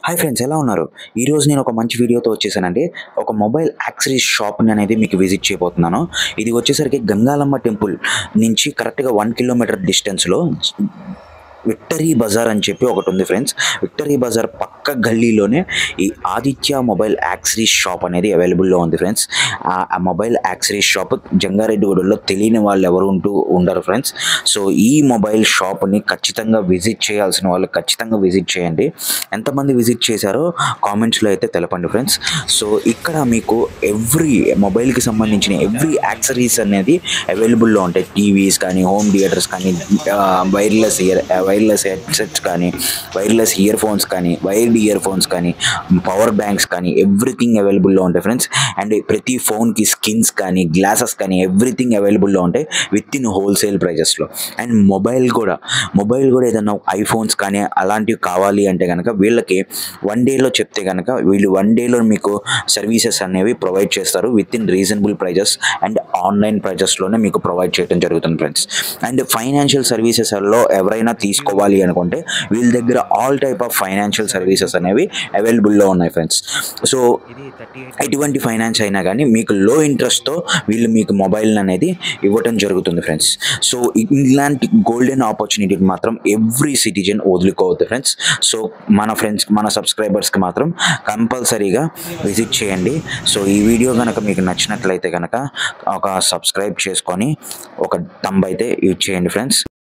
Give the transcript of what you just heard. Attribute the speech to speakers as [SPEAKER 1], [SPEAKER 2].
[SPEAKER 1] hi friends ఎలా ఉన్నారు ఈరోజు నేను ఒక మంచి వీడియోతో వచ్చేసానండి ఒక మొబైల్ యాక్సరీస్ షాప్ని అనేది మీకు విజిట్ చేయబోతున్నాను ఇది వచ్చేసరికి గంగాలమ్మ టెంపుల్ నుంచి కరెక్ట్గా వన్ కిలోమీటర్ డిస్టెన్స్లో విక్టరీ బజార్ అని చెప్పి ఒకటి ఉంది ఫ్రెండ్స్ విక్టరీ బజార్ పక్క గల్లీలోనే ఈ ఆదిత్య మొబైల్ యాక్సరీస్ షాప్ అనేది అవైలబుల్లో ఉంది ఫ్రెండ్స్ ఆ మొబైల్ యాక్సరీస్ షాప్ జంగారెడ్డిగూడలో తెలియని వాళ్ళు ఎవరు ఉంటూ ఉండరు ఫ్రెండ్స్ సో ఈ మొబైల్ షాప్ని ఖచ్చితంగా విజిట్ చేయాల్సిన వాళ్ళు ఖచ్చితంగా విజిట్ చేయండి ఎంతమంది విజిట్ చేశారో కామెంట్స్లో అయితే తెలపండి ఫ్రెండ్స్ సో ఇక్కడ మీకు ఎవ్రీ మొబైల్కి సంబంధించిన ఎవ్రీ యాక్సరీస్ అనేది అవైలబుల్లో ఉంటాయి టీవీస్ కానీ హోమ్ థియేటర్స్ కానీ వైర్లెస్ ఇయర్ వైర్లెస్ హెడ్సెట్స్ కానీ వైర్లెస్ ఇయర్ ఫోన్స్ కానీ వైర్డ్ ఇయర్ ఫోన్స్ కానీ పవర్ బ్యాంక్స్ కానీ ఎవ్రీథింగ్ అవైలబుల్లో ఉంటాయి ఫ్రెండ్స్ అండ్ ప్రతి ఫోన్కి స్కిన్స్ కానీ గ్లాసెస్ కానీ ఎవ్రీథింగ్ అవైలబుల్లో ఉంటాయి విత్ ఇన్ హోల్సేల్ ప్రైజెస్లో అండ్ మొబైల్ కూడా మొబైల్ కూడా ఏదైనా ఐఫోన్స్ కానీ అలాంటివి కావాలి అంటే కనుక వీళ్ళకి వన్ డేలో చెప్తే కనుక వీళ్ళు వన్ డేలో మీకు సర్వీసెస్ అనేవి ప్రొవైడ్ చేస్తారు within reasonable prices and online ప్రైజెస్లోనే మీకు ప్రొవైడ్ చేయడం జరుగుతుంది ఫ్రెండ్స్ అండ్ ఫైనాన్షియల్ సర్వీసెస్లో ఎవరైనా తీసుకోవాలి అనుకుంటే వీళ్ళ దగ్గర all type of financial services అనేవి అవైలబుల్లో ఉన్నాయి ఫ్రెండ్స్ సో ఎటువంటి ఫైనాన్స్ అయినా కానీ మీకు లో ఇంట్రెస్ట్తో వీళ్ళు మీకు మొబైల్ అనేది ఇవ్వటం జరుగుతుంది ఫ్రెండ్స్ సో ఇలాంటి గోల్డెన్ ఆపర్చునిటీకి మాత్రం ఎవ్రీ సిటిజన్ వదులుకోవద్దు ఫ్రెండ్స్ సో మన ఫ్రెండ్స్ మన సబ్స్క్రైబర్స్కి మాత్రం కంపల్సరీగా విజిట్ చేయండి సో ఈ వీడియో కనుక మీకు నచ్చినట్లయితే కనుక ఒక సబ్స్క్రైబ్ చేసుకొని ఒక తంబ్ అయితే యూజ్ చేయండి ఫ్రెండ్స్